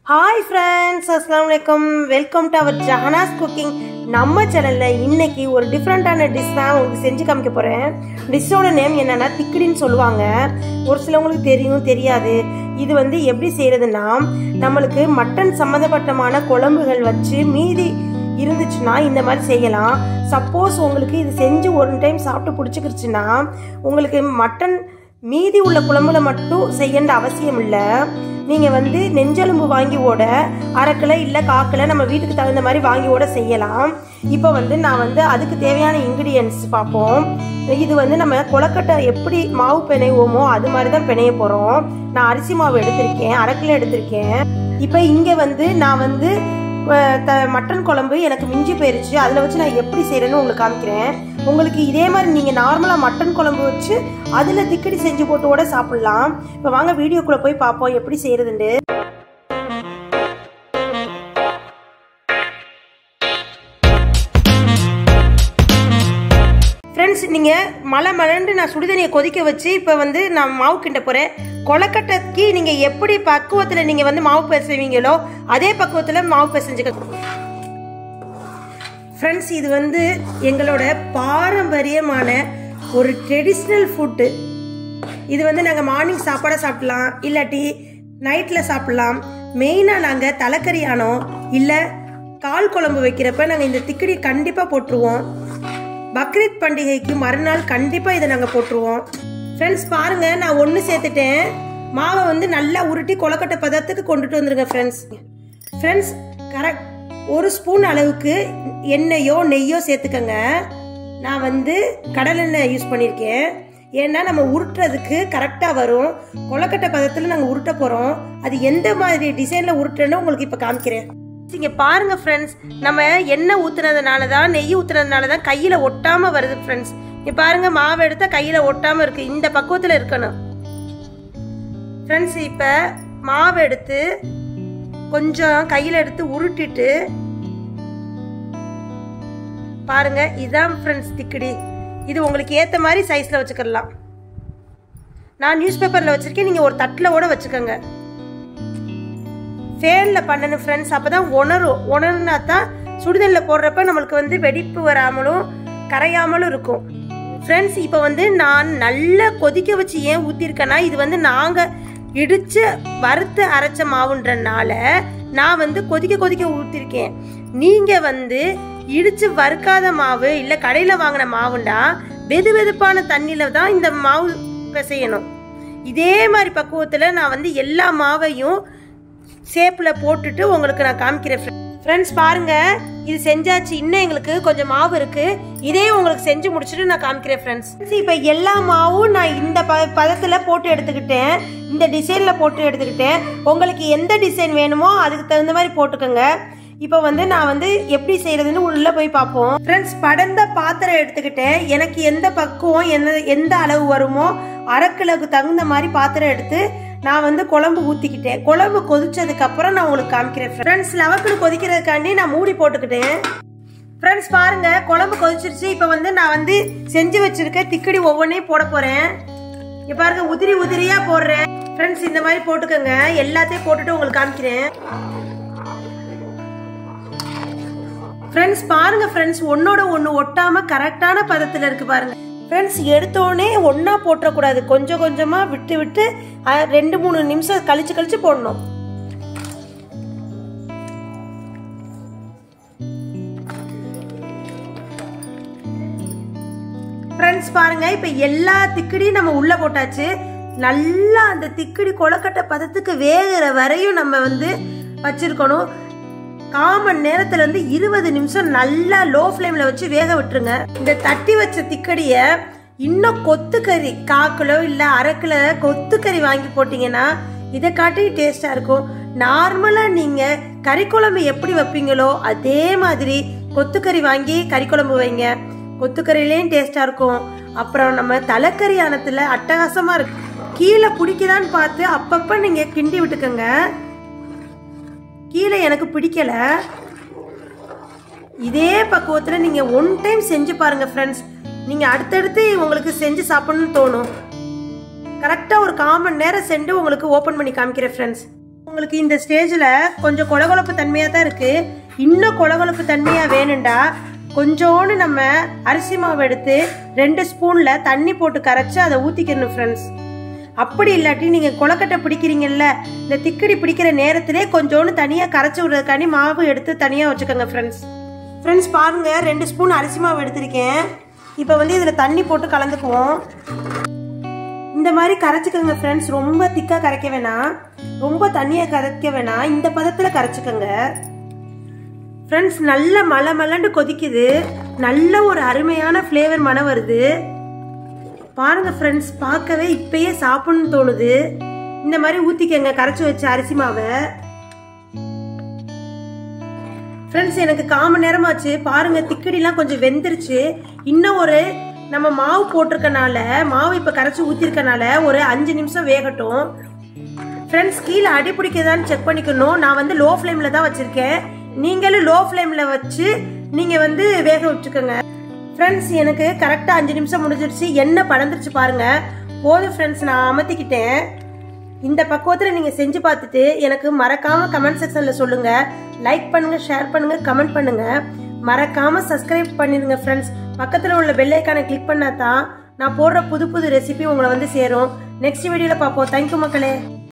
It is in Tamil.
ஹாய் ஃப்ரெண்ட்ஸ் அஸ்லாம் வலைக்கம் welcome to our Jahanas cooking நம்ம சேனலில் இன்னைக்கு ஒரு டிஃப்ரெண்ட்டான டிஷ் தான் உங்களுக்கு செஞ்சு காமிக்க போகிறேன் டிஷ்ஷோட நேம் என்னென்னா திக்கடின்னு சொல்லுவாங்க ஒரு சிலவங்களுக்கு தெரியும் தெரியாது இது வந்து எப்படி செய்கிறதுனா நம்மளுக்கு மட்டன் சம்மந்தப்பட்டமான குழம்புகள் வச்சு மீதி இருந்துச்சுன்னா இந்த மாதிரி செய்யலாம் சப்போஸ் உங்களுக்கு இது செஞ்சு ஒரு டைம் சாப்பிட்டு பிடிச்சிக்கிருச்சுன்னா உங்களுக்கு மட்டன் மீதி உள்ள குழம்புல மட்டும் செய்யன்ற அவசியம் இல்லை நீங்கள் வந்து நெஞ்செலும்பு வாங்கி ஓட அரை கிலோ இல்லை காக்கில் நம்ம வீட்டுக்கு தகுந்த மாதிரி வாங்கி ஓட செய்யலாம் இப்போ வந்து நான் வந்து அதுக்கு தேவையான இன்க்ரீடியன்ஸ் பார்ப்போம் இது வந்து நம்ம கொலக்கட்டை எப்படி மாவு பிணைவோமோ அது மாதிரி தான் பிணைய போகிறோம் நான் அரிசி மாவு எடுத்திருக்கேன் அரை கிலோ எடுத்திருக்கேன் இப்போ இங்கே வந்து நான் வந்து த மட்டன் குழம்பு எனக்கு மிஞ்சி போயிருச்சு அதில் வச்சு நான் எப்படி செய்கிறேன்னு உங்களுக்கு காமிக்கிறேன் உங்களுக்கு இதே மாதிரி நீங்கள் நார்மலாக மட்டன் குழம்பு வச்சு அதில் திக்கடி செஞ்சு போட்டு கூட சாப்பிட்லாம் இப்போ வாங்க வீடியோக்குள்ளே போய் பார்ப்போம் எப்படி செய்கிறதுண்டு ஃப்ரெண்ட்ஸ் நீங்கள் மலை மலண்டு நான் சுடுதண்ணியை கொதிக்க வச்சு இப்போ வந்து நான் மாவு கிண்ட போகிறேன் கொலக்கட்டைக்கு நீங்கள் எப்படி பக்குவத்தில் நீங்கள் வந்து மாவு பிசைவீங்களோ அதே பக்குவத்தில் மாவு பிசைஞ்சுக்க ஃப்ரெண்ட்ஸ் இது வந்து எங்களோட பாரம்பரியமான ஒரு ட்ரெடிஷ்னல் ஃபுட்டு இது வந்து நாங்கள் மார்னிங் சாப்பாடாக சாப்பிட்லாம் இல்லாட்டி நைட்டில் சாப்பிட்லாம் மெயினாக நாங்கள் தலைக்கறி ஆனோ இல்லை கால் குழம்பு வைக்கிறப்ப நாங்கள் இந்த திக்கடி கண்டிப்பாக போட்டுருவோம் பக்ரீத் பண்டிகைக்கு மறுநாள் கண்டிப்பாக இதை நாங்கள் போட்டுருவோம் ஃப்ரெண்ட்ஸ் பாருங்கள் நான் ஒன்று சேர்த்துட்டேன் மாவை வந்து நல்லா உருட்டி கொலக்கட்டை பதத்துக்கு கொண்டுட்டு வந்துருங்க ஃப்ரெண்ட்ஸ் ஃப்ரெண்ட்ஸ் கரெக்ட் ஒரு ஸ்பூன் அளவுக்கு எண்ணெயோ நெய்யோ சேர்த்துக்கங்க நான் வந்து கடலெண்ணெய் யூஸ் பண்ணியிருக்கேன் ஏன்னா நம்ம உருட்டுறதுக்கு கரெக்டாக வரும் கொலக்கட்டை பதத்தில் நாங்கள் உருட்ட போகிறோம் அது எந்த மாதிரி டிசைனில் உருட்டுறேன்னு உங்களுக்கு இப்போ காமிக்கிறேன் இங்கே பாருங்க ஃப்ரெண்ட்ஸ் நம்ம எண்ணெய் ஊற்றுனதுனால தான் நெய் ஊற்றுனதுனால தான் கையில் ஒட்டாமல் வருது ஃப்ரெண்ட்ஸ் இங்கே பாருங்க மாவு எடுத்தால் கையில் ஒட்டாமல் இருக்குது இந்த பக்குவத்தில் இருக்கணும் ஃப்ரெண்ட்ஸ் இப்போ மாவு எடுத்து கொஞ்சம் கையில் எடுத்து உருட்டிட்டு பாருங்க இதுதான் ஃப்ரெண்ட்ஸ் திக்கடி இது உங்களுக்கு ஏற்ற மாதிரி சைஸில் வச்சுக்கலாம் நான் நியூஸ் பேப்பரில் வச்சுருக்கேன் நீங்கள் ஒரு தட்டில் கூட வச்சுக்கோங்க ஃபேனில் பண்ணணும் ஃப்ரெண்ட்ஸ் அப்போ தான் உணரும் உணருனா தான் சுடுதண்ணில் போடுறப்ப நம்மளுக்கு வந்து வெடிப்பு வராமலும் கரையாமலும் இருக்கும் ஃப்ரெண்ட்ஸ் இப்போ வந்து நான் நல்லா கொதிக்க வச்சு ஏன் ஊற்றிருக்கேன்னா இது வந்து நாங்கள் இடித்து வறுத்து அரைச்ச மாவுன்றனால நான் வந்து கொதிக்க கொதிக்க ஊற்றிருக்கேன் நீங்கள் வந்து இடித்து வறுக்காத மாவு இல்லை கடையில் வாங்கின மாவுண்டா வெது வெதுப்பான தண்ணியில் தான் இந்த மாவு பிசையணும் இதே மாதிரி பக்குவத்தில் நான் வந்து எல்லா மாவையும் ஷேப்பில் போட்டுட்டு உங்களுக்கு நான் காமிக்கிறேன் ஃப்ரெண்ட்ஸ் பாருங்க இது செஞ்சாச்சு இன்னும் எங்களுக்கு கொஞ்சம் மாவு இருக்கு இதே உங்களுக்கு செஞ்சு முடிச்சுட்டு நான் காமிக்கிறேன் ஃப்ரெண்ட்ஸ் இப்போ எல்லா மாவும் நான் இந்த ப பதத்தில் போட்டு எடுத்துக்கிட்டேன் இந்த டிசைனில் போட்டு எடுத்துக்கிட்டேன் உங்களுக்கு எந்த டிசைன் வேணுமோ அதுக்கு தகுந்த மாதிரி போட்டுக்கோங்க இப்போ வந்து நான் வந்து எப்படி செய்யறதுன்னு உள்ள போய் பார்ப்போம் ஃப்ரெண்ட்ஸ் படந்த பாத்திரம் எடுத்துக்கிட்டேன் எனக்கு எந்த பக்குவம் என்ன எந்த அளவு வருமோ அரைக்கிலோக்கு தகுந்த மாதிரி பாத்திரம் எடுத்து நான் வந்து குழம்பு ஊற்றிக்கிட்டேன் குழம்பு கொதிச்சதுக்கு அப்புறம் நான் உங்களுக்கு காமிக்கிறேன் ஃப்ரெண்ட்ஸ் லவக்குன்னு கொதிக்கிறதுக்காண்டி நான் மூடி போட்டுக்கிட்டேன் ஃப்ரெண்ட்ஸ் பாருங்க குழம்பு கொதிச்சிருச்சு இப்போ வந்து நான் வந்து செஞ்சு வச்சிருக்க திக்கடி ஒவ்வொன்றையும் போட போறேன் இப்போ பாருங்க உதிரி உதிரியா போடுறேன் ஃப்ரெண்ட்ஸ் இந்த மாதிரி போட்டுக்கோங்க எல்லாத்தையும் போட்டுட்டு உங்களுக்கு காமிக்கிறேன் ஃப்ரெண்ட்ஸ் பாருங்க ஃப்ரெண்ட்ஸ் ஒன்னோட ஒன்று ஒட்டாம கரெக்டான பதத்தில் இருக்கு பாருங்க ஃப்ரெண்ட்ஸ் எடுத்தோடனே ஒன்றா போட்டுறக்கூடாது கொஞ்சம் கொஞ்சமாக விட்டு விட்டு ரெண்டு மூணு நிமிஷம் கழிச்சு கழிச்சு போடணும் ஃப்ரெண்ட்ஸ் பாருங்க இப்போ எல்லா திக்கடியும் நம்ம உள்ள போட்டாச்சு நல்லா அந்த திக்கடி கொலக்கட்டை பதத்துக்கு வேகிற வரையும் நம்ம வந்து வச்சிருக்கணும் காமன் நேரத்துல இருந்து இருபது நிமிஷம் நல்லா லோ ஃப்ளேம்ல வச்சு வேக விட்டுருங்க இந்த தட்டி வச்ச திக்கடிய இன்னும் கொத்துக்கறி காக்கிலோ இல்ல அரை கிலோ கொத்துக்கறி வாங்கி போட்டீங்கன்னா இதை காட்டி டேஸ்டா இருக்கும் நார்மலா நீங்க கறி குழம்பு எப்படி வைப்பீங்களோ அதே மாதிரி கொத்துக்கறி வாங்கி கறி குழம்பு வைங்க கொத்துக்கறிலையும் டேஸ்டா இருக்கும் அப்புறம் நம்ம தலைக்கறி ஆனத்துல அட்டகாசமா இருக்கு கீழே பிடிக்குதான்னு பார்த்து அப்பப்ப நீங்க கிண்டி விட்டுக்கோங்க கீழே எனக்கு பிடிக்கல இதே பக்குவத்தில் நீங்கள் ஒன் டைம் செஞ்சு பாருங்கள் ஃப்ரெண்ட்ஸ் நீங்கள் அடுத்தடுத்து உங்களுக்கு செஞ்சு சாப்பிடணும்னு தோணும் கரெக்டாக ஒரு காமன் நேரம் சென்று உங்களுக்கு ஓப்பன் பண்ணி காமிக்கிறேன் ஃப்ரெண்ட்ஸ் உங்களுக்கு இந்த ஸ்டேஜில் கொஞ்சம் கொலகொலப்பு தன்மையாக தான் இருக்குது இன்னும் கொலகொலப்பு தன்மையாக வேணுண்டா கொஞ்சோண்டு நம்ம அரிசி மாவு எடுத்து ரெண்டு ஸ்பூனில் தண்ணி போட்டு கரைச்சி அதை ஊற்றிக்கணும் ஃப்ரெண்ட்ஸ் அப்படி இல்லாட்டி நீங்கள் கொலக்கட்டை பிடிக்கிறீங்கல்ல இந்த திக்கடி பிடிக்கிற நேரத்திலே கொஞ்சோண்டு தனியாக கரைச்சி விடுறதுக்காண்டி மாவு எடுத்து தனியாக வச்சுக்கோங்க ஃப்ரெண்ட்ஸ் ஃப்ரெண்ட்ஸ் பாருங்கள் ரெண்டு ஸ்பூன் அரிசி மாவு எடுத்திருக்கேன் இப்போ வந்து இதில் தண்ணி போட்டு கலந்துக்குவோம் இந்த மாதிரி கரைச்சிக்கோங்க ஃப்ரெண்ட்ஸ் ரொம்ப திக்காக கரைக்க வேணாம் ரொம்ப தண்ணியாக கரைக்க வேணாம் இந்த பதத்தில் கரைச்சிக்கோங்க ஃப்ரெண்ட்ஸ் நல்ல மலை மலண்டு கொதிக்குது நல்ல ஒரு அருமையான ஃப்ளேவர் மனம் வருது பாருங்க ஃப்ரெண்ட்ஸ் பார்க்கவே இப்பயே சாப்பிடணும்னு தோணுது இந்த மாதிரி ஊற்றிக்கங்க கரைச்சி வச்ச அரிசி மாவை ஃப்ரெண்ட்ஸ் எனக்கு காம நேரமாச்சு பாருங்க திக்கடிலாம் கொஞ்சம் வெந்துருச்சு இன்னும் ஒரு நம்ம மாவு போட்டிருக்கனால மாவு இப்போ கரைச்சி ஊற்றிருக்கனால ஒரு அஞ்சு நிமிஷம் வேகட்டும் ஃப்ரெண்ட்ஸ் கீழே அடி பிடிக்குதான்னு செக் பண்ணிக்கணும் நான் வந்து லோ ஃப்ளேமில் தான் வச்சுருக்கேன் நீங்களும் லோ ஃப்ளேமில் வச்சு நீங்கள் வந்து வேக வச்சுக்கோங்க ஃப்ரெண்ட்ஸ் எனக்கு கரெக்டாக அஞ்சு நிமிஷம் முடிஞ்சிருச்சு எண்ணெய் படந்துருச்சு பாருங்க போதும் ஃப்ரெண்ட்ஸ் நான் அமர்த்திக்கிட்டேன் இந்த பக்குவத்தில் நீங்கள் செஞ்சு பார்த்துட்டு எனக்கு மறக்காமல் கமெண்ட் செக்ஷனில் சொல்லுங்கள் லைக் பண்ணுங்கள் ஷேர் பண்ணுங்கள் கமெண்ட் பண்ணுங்கள் மறக்காமல் சப்ஸ்கிரைப் பண்ணிடுங்க ஃப்ரெண்ட்ஸ் பக்கத்தில் உள்ள பெல் ஐக்கானை கிளிக் பண்ணால் தான் நான் போடுற புது புது ரெசிபி உங்களை வந்து சேரும் நெக்ஸ்ட் வீடியோவில் பார்ப்போம் தேங்க்யூ மக்களே